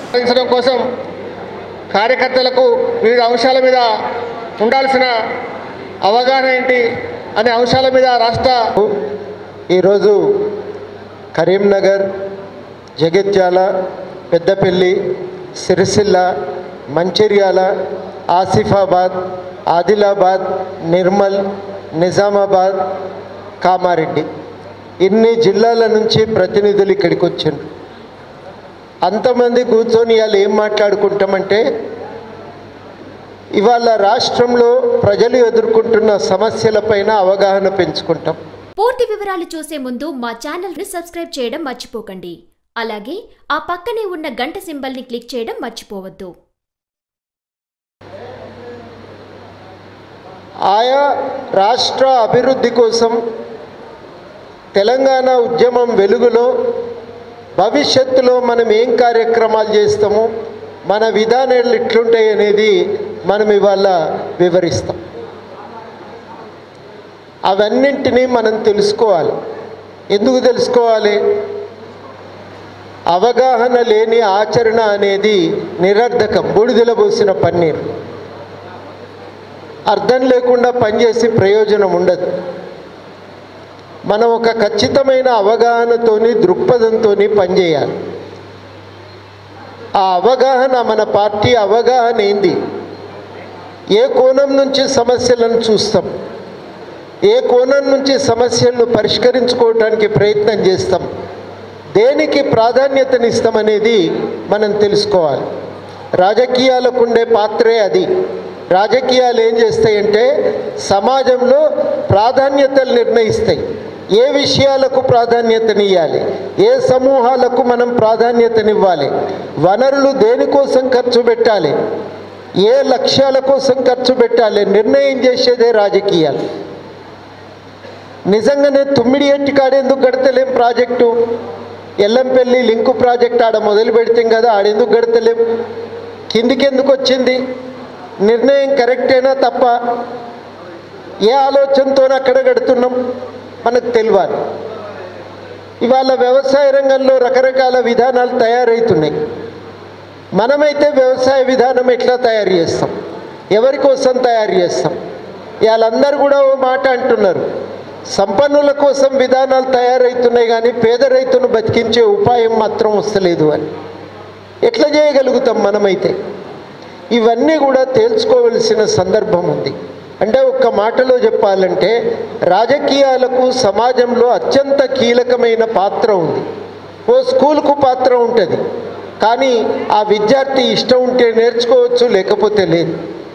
సాధించడం కోసం కార్యకర్తలకు వివిధ అంశాల మీద ఉండాల్సిన అవగాహన ఏంటి అనే అంశాల మీద రాష్ట్ర ఈరోజు కరీంనగర్ జగిత్యాల పెద్దపల్లి సిరిసిల్ల మంచిర్యాల ఆసిఫాబాద్ ఆదిలాబాద్ నిర్మల్ నిజామాబాద్ కామారెడ్డి ఇన్ని జిల్లాల నుంచి ప్రతినిధులు ఇక్కడికి వచ్చారు అంతమంది కూర్చొని ఇవాళ ఏం మాట్లాడుకుంటామంటే ఇవాళ రాష్ట్రంలో ప్రజలు ఎదుర్కొంటున్న సమస్యలపైన అవగాహన పెంచుకుంటాం పూర్తి వివరాలు చూసే ముందు మా ఛానల్ ని సబ్స్క్రైబ్ చేయడం మర్చిపోకండి అలాగే ఆ పక్కనే ఉన్న గంట సింబల్ ని క్లిక్ చేయడం మర్చిపోవద్దు ఆయా రాష్ట్ర అభివృద్ధి కోసం తెలంగాణ ఉద్యమం వెలుగులో భవిష్యత్తులో మనం ఏం కార్యక్రమాలు చేస్తామో మన విధానాలు ఎట్లుంటాయి అనేది మనం ఇవాళ వివరిస్తాం అవన్నింటినీ మనం తెలుసుకోవాలి ఎందుకు తెలుసుకోవాలి అవగాహన లేని ఆచరణ అనేది నిరర్ధకం బూడిదల పోసిన పన్నీరు అర్థం లేకుండా పనిచేసి ప్రయోజనం ఉండదు మనం ఒక ఖచ్చితమైన అవగాహనతోని దృక్పథంతోని పనిచేయాలి ఆ అవగాహన మన పార్టీ అవగాహన ఏంది ఏ కోణం నుంచి సమస్యలను చూస్తాం ఏ కోణం నుంచి సమస్యలను పరిష్కరించుకోవడానికి ప్రయత్నం చేస్తాం దేనికి ప్రాధాన్యతనిస్తామనేది మనం తెలుసుకోవాలి రాజకీయాలకు ఉండే పాత్రే అది రాజకీయాలు ఏం చేస్తాయంటే సమాజంలో ప్రాధాన్యతలు నిర్ణయిస్తాయి ఏ విషయాలకు ప్రాధాన్యతనివ్వాలి ఏ సమూహాలకు మనం ప్రాధాన్యతనివ్వాలి వనరులు దేనికోసం ఖర్చు పెట్టాలి ఏ లక్ష్యాల కోసం ఖర్చు పెట్టాలి నిర్ణయం చేసేదే రాజకీయాలు నిజంగానే తుమ్మిడి ఎట్టి కాడ ఎందుకు గడతలేం ప్రాజెక్టు ఎల్లంపల్లి లింకు ప్రాజెక్ట్ ఆడ మొదలు పెడితే కదా ఆడెందుకు గడతలేం కిందికి ఎందుకు వచ్చింది నిర్ణయం కరెక్టేనా తప్ప ఏ ఆలోచనతో అక్కడ గడుతున్నాం మనకు తెలియాలి ఇవాళ వ్యవసాయ రంగంలో రకరకాల విధానాలు తయారవుతున్నాయి మనమైతే వ్యవసాయ విధానం ఎట్లా తయారు చేస్తాం ఎవరి కోసం తయారు చేస్తాం వాళ్ళందరూ కూడా ఓ మాట అంటున్నారు సంపన్నుల కోసం విధానాలు తయారవుతున్నాయి కానీ పేద రైతును బతికించే ఉపాయం మాత్రం వస్తలేదు అని ఎట్లా చేయగలుగుతాం మనమైతే ఇవన్నీ కూడా తేల్చుకోవలసిన సందర్భం ఉంది అంటే ఒక్క మాటలో చెప్పాలంటే రాజకీయాలకు సమాజంలో అత్యంత కీలకమైన పాత్ర ఉంది ఓ స్కూల్కు పాత్ర ఉంటుంది కానీ ఆ విద్యార్థి ఇష్టం ఉంటే నేర్చుకోవచ్చు లేకపోతే లేదు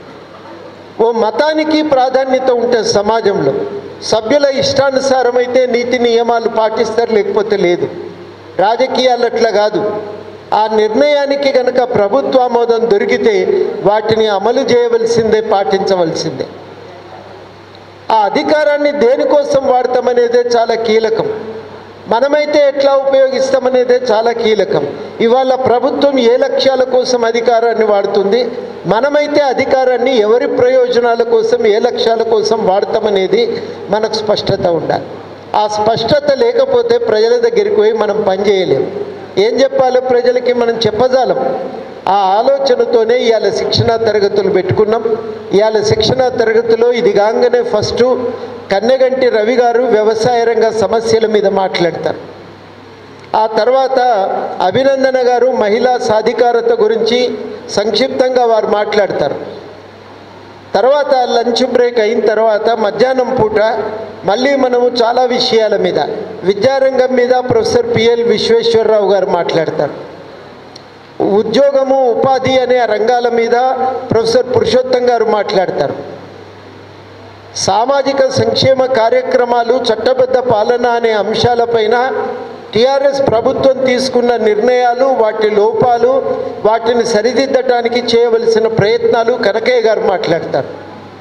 ఓ మతానికి ప్రాధాన్యత ఉంటుంది సమాజంలో సభ్యుల ఇష్టానుసారం అయితే నీతి నియమాలు పాటిస్తారు లేకపోతే లేదు రాజకీయాలు అట్లా కాదు ఆ నిర్ణయానికి గనక ప్రభుత్వ ఆమోదం దొరికితే వాటిని అమలు చేయవలసిందే పాటించవలసిందే ఆ అధికారాన్ని దేనికోసం వాడతామనేదే చాలా కీలకం మనమైతే ఎట్లా ఉపయోగిస్తామనేదే చాలా కీలకం ఇవాళ ప్రభుత్వం ఏ లక్ష్యాల కోసం అధికారాన్ని వాడుతుంది మనమైతే అధికారాన్ని ఎవరి ప్రయోజనాల కోసం ఏ లక్ష్యాల కోసం వాడతామనేది మనకు స్పష్టత ఉండాలి ఆ స్పష్టత లేకపోతే ప్రజల దగ్గరికి పోయి మనం పనిచేయలేం ఏం చెప్పాలో ప్రజలకి మనం చెప్పజాలం ఆ ఆలోచనతోనే ఇవాళ శిక్షణా తరగతులు పెట్టుకున్నాం ఇవాళ శిక్షణా తరగతిలో ఇది కాగానే ఫస్ట్ కన్నెగంటి రవి గారు వ్యవసాయ రంగ సమస్యల మీద మాట్లాడతారు ఆ తర్వాత అభినందన గారు మహిళా సాధికారత గురించి సంక్షిప్తంగా వారు మాట్లాడతారు తర్వాత లంచ్ బ్రేక్ అయిన తర్వాత మధ్యాహ్నం పూట మళ్ళీ మనము చాలా విషయాల మీద విద్యారంగం మీద ప్రొఫెసర్ పిఎల్ విశ్వేశ్వరరావు గారు మాట్లాడతారు ఉద్యోగము ఉపాధి అనే ఆ రంగాల మీద ప్రొఫెసర్ పురుషోత్తం గారు మాట్లాడతారు సామాజిక సంక్షేమ కార్యక్రమాలు చట్టబద్ధ పాలన అనే అంశాలపైన టీఆర్ఎస్ ప్రభుత్వం తీసుకున్న నిర్ణయాలు వాటి లోపాలు వాటిని సరిదిద్దటానికి చేయవలసిన ప్రయత్నాలు కనకయ్య గారు మాట్లాడతారు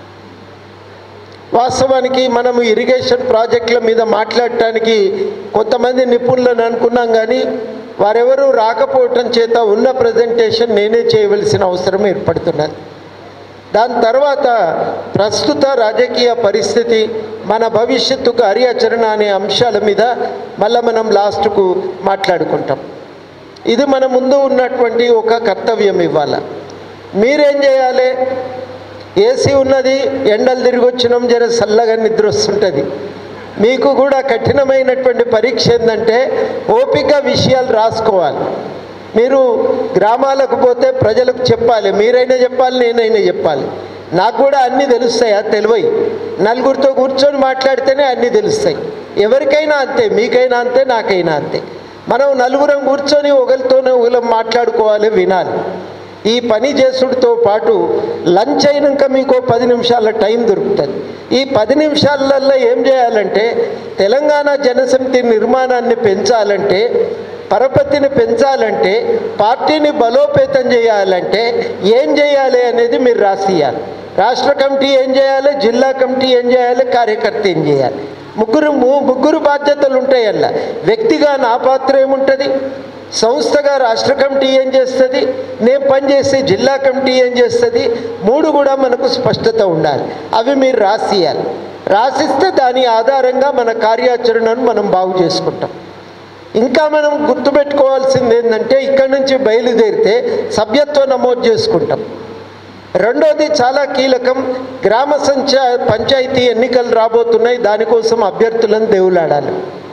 వాస్తవానికి మనము ఇరిగేషన్ ప్రాజెక్టుల మీద మాట్లాడటానికి కొంతమంది నిపుణులను అనుకున్నాం కానీ వారెవరూ రాకపోవటం చేత ఉన్న ప్రజెంటేషన్ నేనే చేయవలసిన అవసరం ఏర్పడుతున్నది దాని తర్వాత ప్రస్తుత రాజకీయ పరిస్థితి మన భవిష్యత్తు కార్యాచరణ అనే అంశాల మీద మళ్ళీ మనం లాస్ట్కు మాట్లాడుకుంటాం ఇది మన ముందు ఉన్నటువంటి ఒక కర్తవ్యం ఇవాళ మీరేం చేయాలి ఏసీ ఉన్నది ఎండలు తిరిగి వచ్చినాం జర చల్లగా నిద్ర వస్తుంటుంది మీకు కూడా కఠినమైనటువంటి పరీక్ష ఏంటంటే ఓపిక విషయాలు రాసుకోవాలి మీరు గ్రామాలకు పోతే ప్రజలకు చెప్పాలి మీరైనా చెప్పాలి నేనైనా చెప్పాలి నాకు కూడా అన్నీ తెలుస్తాయి అది తెలివై నలుగురితో కూర్చొని మాట్లాడితేనే అన్నీ తెలుస్తాయి ఎవరికైనా అంతే మీకైనా అంతే నాకైనా అంతే మనం నలుగురం కూర్చొని ఒకరితోనే ఒకరు మాట్లాడుకోవాలి వినాలి ఈ పని చేసుడితో పాటు లంచ్ అయినాక మీకు ఓ పది నిమిషాల టైం దొరుకుతుంది ఈ పది నిమిషాలలో ఏం చేయాలంటే తెలంగాణ జనసమితి నిర్మాణాన్ని పెంచాలంటే పరపతిని పెంచాలంటే పార్టీని బలోపేతం చేయాలంటే ఏం చేయాలి అనేది మీరు రాసియాలి రాష్ట్ర కమిటీ ఏం చేయాలి జిల్లా కమిటీ ఏం చేయాలి కార్యకర్త ఏం చేయాలి ముగ్గురు ము- ముగ్గురు బాధ్యతలు ఉంటాయి అలా వ్యక్తిగా నా పాత్ర ఏముంటుంది సంస్థగా రాష్ట్ర కమిటీ ఏం చేస్తుంది నేను పనిచేసే జిల్లా కమిటీ ఏం చేస్తుంది మూడు కూడా మనకు స్పష్టత ఉండాలి అవి మీరు రాసియాలి రాసిస్తే దాని ఆధారంగా మన కార్యాచరణను మనం బాగు చేసుకుంటాం ఇంకా మనం గుర్తుపెట్టుకోవాల్సింది ఏంటంటే ఇక్కడి నుంచి బయలుదేరితే సభ్యత్వం నమోదు చేసుకుంటాం రెండోది చాలా కీలకం గ్రామ సంచా పంచాయతీ ఎన్నికలు రాబోతున్నాయి దానికోసం అభ్యర్థులను దేవులాడాలి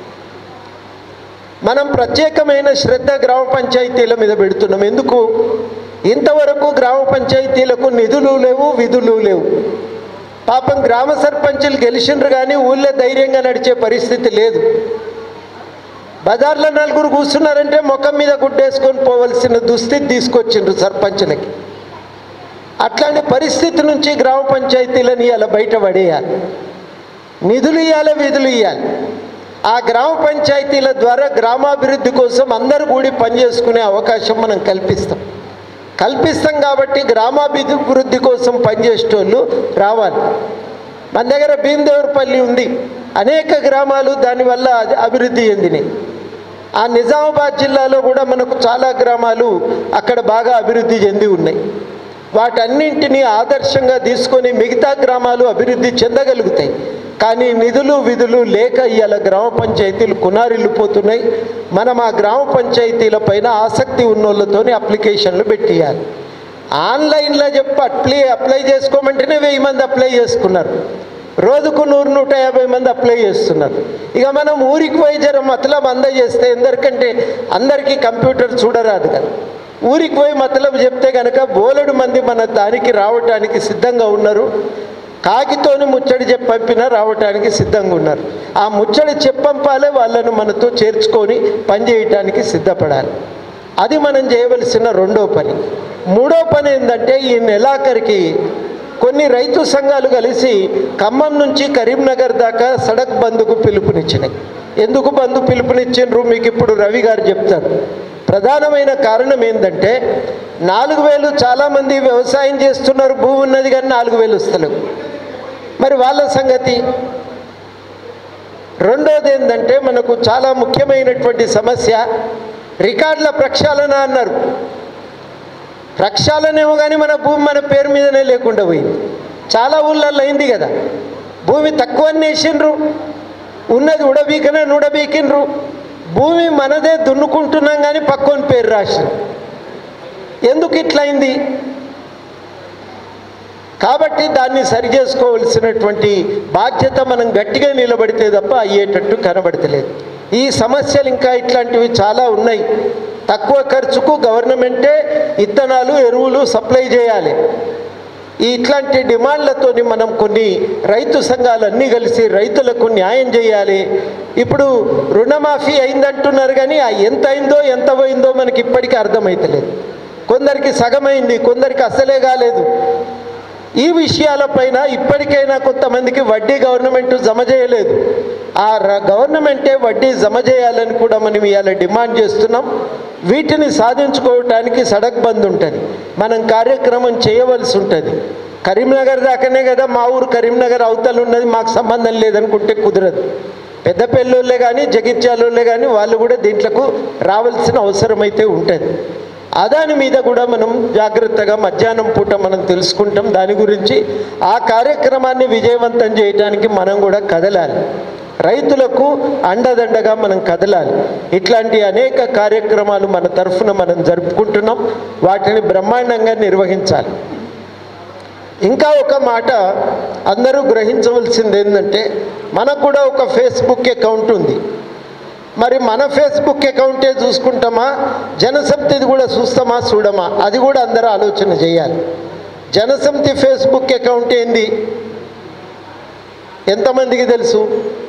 మనం ప్రత్యేకమైన శ్రద్ధ గ్రామ పంచాయతీల మీద పెడుతున్నాం ఎందుకు ఇంతవరకు గ్రామ పంచాయతీలకు నిధులు లేవు విధులు లేవు పాపం గ్రామ సర్పంచులు గెలిచిండ్రు కానీ ఊళ్ళో ధైర్యంగా నడిచే పరిస్థితి లేదు బజార్లో నలుగురు కూర్చున్నారంటే ముఖం మీద గుడ్డేసుకొని పోవలసిన దుస్థితి తీసుకొచ్చిండ్రు సర్పంచులకి అట్లాంటి పరిస్థితి నుంచి గ్రామ పంచాయతీలని ఇలా బయటపడేయాలి నిధులు ఇవ్వాలి విధులు ఇవ్వాలి ఆ గ్రామ పంచాయతీల ద్వారా గ్రామాభివృద్ధి కోసం అందరూ కూడి పనిచేసుకునే అవకాశం మనం కల్పిస్తాం కల్పిస్తాం కాబట్టి గ్రామాభివృద్ధి కోసం పనిచేసేటోళ్ళు రావాలి మన దగ్గర భీమదేవరపల్లి ఉంది అనేక గ్రామాలు దానివల్ల అది అభివృద్ధి చెందినాయి ఆ నిజామాబాద్ జిల్లాలో కూడా మనకు చాలా గ్రామాలు అక్కడ బాగా అభివృద్ధి చెంది ఉన్నాయి వాటన్నింటినీ ఆదర్శంగా తీసుకొని మిగతా గ్రామాలు అభివృద్ధి చెందగలుగుతాయి కానీ నిధులు విధులు లేక ఇవాళ గ్రామ పంచాయతీలు కునారిల్లిపోతున్నాయి మనం ఆ గ్రామ పంచాయతీల పైన ఆసక్తి ఉన్నోళ్ళతోని అప్లికేషన్లు పెట్టియాలి ఆన్లైన్లో చెప్పి అప్లై అప్లై చేసుకోమంటేనే వెయ్యి మంది అప్లై చేసుకున్నారు రోజుకు నూరు నూట యాభై మంది అప్లై చేస్తున్నారు ఇక మనం ఊరికి పోయి జర మతలం అందజేస్తే ఎందుకంటే అందరికీ కంప్యూటర్ చూడరాదు కదా ఊరికి పోయి మతలం చెప్తే కనుక బోలెడు మంది మన దానికి రావటానికి సిద్ధంగా ఉన్నారు కాకితోని ముచ్చడి చెప్పి పంపినా రావటానికి సిద్ధంగా ఉన్నారు ఆ ముచ్చడి చెప్పంపాలే వాళ్ళను మనతో చేర్చుకొని పనిచేయటానికి సిద్ధపడాలి అది మనం చేయవలసిన రెండో పని మూడో పని ఏంటంటే ఈ నెలాఖరికి కొన్ని రైతు సంఘాలు కలిసి ఖమ్మం నుంచి కరీంనగర్ దాకా సడక్ బంద్కు పిలుపునిచ్చినాయి ఎందుకు బంధు పిలుపునిచ్చిండ్రు మీకు ఇప్పుడు రవి గారు చెప్తారు ప్రధానమైన కారణం ఏంటంటే నాలుగు వేలు చాలామంది వ్యవసాయం చేస్తున్నారు భూమి ఉన్నది కానీ నాలుగు వేలు వస్తలేవు మరి వాళ్ళ సంగతి రెండోది ఏంటంటే మనకు చాలా ముఖ్యమైనటువంటి సమస్య రికార్డుల ప్రక్షాళన అన్నారు ప్రక్షాళనేమో కానీ మన భూమి మన పేరు మీదనే లేకుండా పోయింది చాలా ఊళ్ళల్లో అయింది కదా భూమి తక్కువ వేసిండ్రు ఉన్నది ఉడబీకనే నుడబీకిండ్రు భూమి మనదే దున్నుకుంటున్నాం కానీ పక్కన పేరు రాసిండ్రు ఎందుకు ఇట్లయింది కాబట్టి దాన్ని సరి చేసుకోవలసినటువంటి బాధ్యత మనం గట్టిగా నిలబడితే తప్ప అయ్యేటట్టు కనబడతలేదు ఈ సమస్యలు ఇంకా ఇట్లాంటివి చాలా ఉన్నాయి తక్కువ ఖర్చుకు గవర్నమెంటే ఇత్తనాలు ఎరువులు సప్లై చేయాలి ఈ ఇట్లాంటి డిమాండ్లతోని మనం కొన్ని రైతు సంఘాలన్నీ కలిసి రైతులకు న్యాయం చేయాలి ఇప్పుడు రుణమాఫీ అయిందంటున్నారు కానీ ఆ ఎంత అయిందో ఎంత పోయిందో మనకి ఇప్పటికీ అర్థమవుతలేదు కొందరికి సగమైంది కొందరికి అసలే కాలేదు ఈ విషయాలపైన ఇప్పటికైనా కొంతమందికి వడ్డీ గవర్నమెంట్ జమ చేయలేదు ఆ ర- గవర్నమెంటే వడ్డీ జమ చేయాలని కూడా మనం ఇవాళ డిమాండ్ చేస్తున్నాం వీటిని సాధించుకోవటానికి సడక్ బంద్ ఉంటుంది మనం కార్యక్రమం చేయవలసి ఉంటుంది కరీంనగర్ దాకానే కదా మా ఊరు కరీంనగర్ అవతల ఉన్నది మాకు సంబంధం లేదనుకుంటే కుదరదు పెద్ద పెళ్ళోళ్ళే కానీ జగిత్యాలోళ్ళే కానీ వాళ్ళు కూడా దీంట్లకు రావాల్సిన అవసరం అయితే ఉంటుంది అదాని మీద కూడా మనం జాగ్రత్తగా మధ్యాహ్నం పూట మనం తెలుసుకుంటాం దాని గురించి ఆ కార్యక్రమాన్ని విజయవంతం చేయడానికి మనం కూడా కదలాలి రైతులకు అండదండగా మనం కదలాలి ఇట్లాంటి అనేక కార్యక్రమాలు మన తరఫున మనం జరుపుకుంటున్నాం వాటిని బ్రహ్మాండంగా నిర్వహించాలి ఇంకా ఒక మాట అందరూ గ్రహించవలసింది ఏంటంటే మనకు కూడా ఒక ఫేస్బుక్ అకౌంట్ ఉంది మరి మన ఫేస్బుక్ అకౌంటే చూసుకుంటామా జనసమితిది కూడా చూస్తామా చూడమా అది కూడా అందరూ ఆలోచన చేయాలి జనసమితి ఫేస్బుక్ అకౌంట్ ఏంది ఎంతమందికి తెలుసు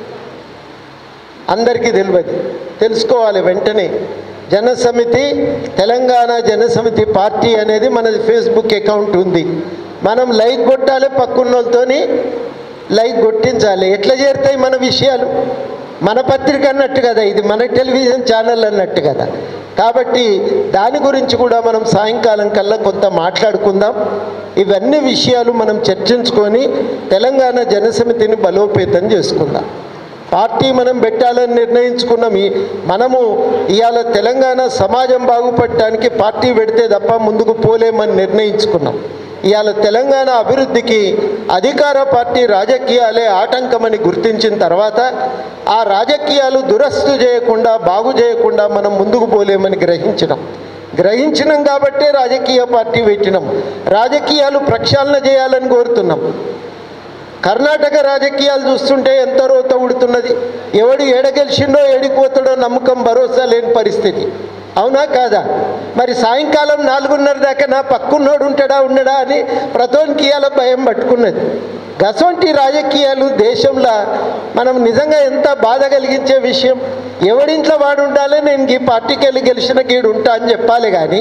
అందరికీ తెలియదు తెలుసుకోవాలి వెంటనే జనసమితి తెలంగాణ జనసమితి పార్టీ అనేది మనది ఫేస్బుక్ అకౌంట్ ఉంది మనం లైక్ కొట్టాలి పక్కున్నోళ్ళతోని లైక్ కొట్టించాలి ఎట్లా చేరుతాయి మన విషయాలు మన పత్రిక అన్నట్టు కదా ఇది మన టెలివిజన్ ఛానల్ అన్నట్టు కదా కాబట్టి దాని గురించి కూడా మనం సాయంకాలం కల్లా కొంత మాట్లాడుకుందాం ఇవన్నీ విషయాలు మనం చర్చించుకొని తెలంగాణ జనసమితిని బలోపేతం చేసుకుందాం పార్టీ మనం పెట్టాలని నిర్ణయించుకున్నాం ఈ- మనము ఇవాళ తెలంగాణ సమాజం బాగుపడటానికి పార్టీ పెడితే తప్ప ముందుకు పోలేమని నిర్ణయించుకున్నాం ఇవాళ తెలంగాణ అభివృద్ధికి అధికార పార్టీ రాజకీయాలే ఆటంకమని గుర్తించిన తర్వాత ఆ రాజకీయాలు దురస్తు చేయకుండా బాగు చేయకుండా మనం ముందుకు పోలేమని గ్రహించినాం గ్రహించినాం కాబట్టే రాజకీయ పార్టీ పెట్టినాం రాజకీయాలు ప్రక్షాళన చేయాలని కోరుతున్నాం కర్ణాటక రాజకీయాలు చూస్తుంటే ఎంత రోత ఉడుతున్నది ఎవడు ఏడ గెలిచిండో ఏడిపోతాడో నమ్మకం భరోసా లేని పరిస్థితి అవునా కాదా మరి సాయంకాలం నాలుగున్నర దాకా నా పక్కున్నోడు ఉంటాడా ఉండడా అని ప్రతోనికి ఇవాళ భయం పట్టుకున్నది గసొంటి రాజకీయాలు దేశంలో మనం నిజంగా ఎంత బాధ కలిగించే విషయం ఎవడింట్లో వాడు ఉండాలి నేను ఈ పార్టీకి వెళ్ళి గెలిచిన గీడు ఉంటా అని చెప్పాలి కానీ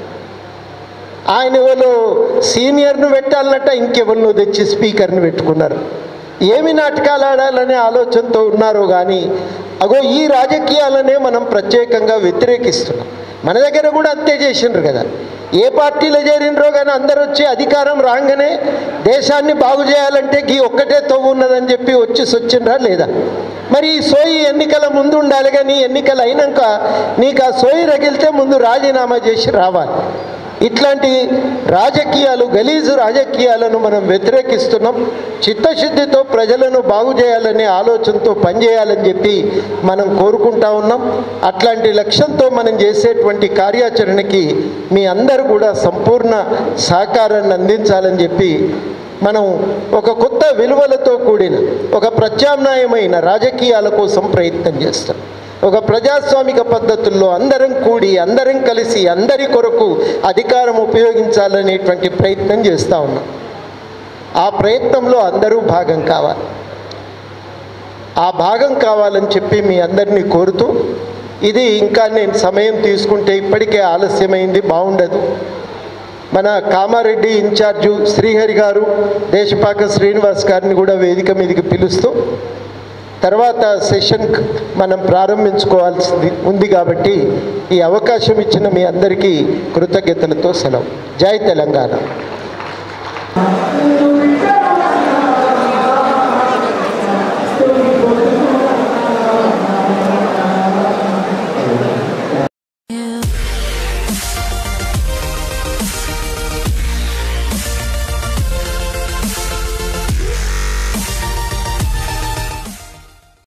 ఆయన ఎవరు సీనియర్ను పెట్టాలన్నట్ట ఇంకెవరినో తెచ్చి స్పీకర్ని పెట్టుకున్నారు ఏమి నాటకాలు ఆడాలనే ఆలోచనతో ఉన్నారు కానీ అగో ఈ రాజకీయాలనే మనం ప్రత్యేకంగా వ్యతిరేకిస్తున్నాం మన దగ్గర కూడా అంతే చేసిండ్రు కదా ఏ పార్టీలో చేరినరో కానీ అందరూ వచ్చి అధికారం రాగానే దేశాన్ని బాగు చేయాలంటే గీ ఒక్కటే తవ్వు ఉన్నదని చెప్పి వచ్చి సొచ్చిండ్రా లేదా మరి ఈ సోయి ఎన్నికల ముందు ఉండాలి కానీ ఎన్నికలు అయినాక నీకు ఆ సోయి రగిలితే ముందు రాజీనామా చేసి రావాలి ఇట్లాంటి రాజకీయాలు గలీజు రాజకీయాలను మనం వ్యతిరేకిస్తున్నాం చిత్తశుద్ధితో ప్రజలను బాగు చేయాలనే ఆలోచనతో పనిచేయాలని చెప్పి మనం కోరుకుంటా ఉన్నాం అట్లాంటి లక్ష్యంతో మనం చేసేటువంటి కార్యాచరణకి మీ అందరూ కూడా సంపూర్ణ సహకారాన్ని అందించాలని చెప్పి మనం ఒక కొత్త విలువలతో కూడిన ఒక ప్రత్యామ్నాయమైన రాజకీయాల కోసం ప్రయత్నం చేస్తాం ఒక ప్రజాస్వామిక పద్ధతుల్లో అందరం కూడి అందరం కలిసి అందరి కొరకు అధికారం ఉపయోగించాలనేటువంటి ప్రయత్నం చేస్తూ ఉన్నాం ఆ ప్రయత్నంలో అందరూ భాగం కావాలి ఆ భాగం కావాలని చెప్పి మీ అందరినీ కోరుతూ ఇది ఇంకా నేను సమయం తీసుకుంటే ఇప్పటికే ఆలస్యమైంది బాగుండదు మన కామారెడ్డి ఇన్ఛార్జు శ్రీహరి గారు దేశపాక శ్రీనివాస్ గారిని కూడా వేదిక మీదకి పిలుస్తూ తర్వాత సెషన్ మనం ప్రారంభించుకోవాల్సింది ఉంది కాబట్టి ఈ అవకాశం ఇచ్చిన మీ అందరికీ కృతజ్ఞతలతో సెలవు జై తెలంగాణ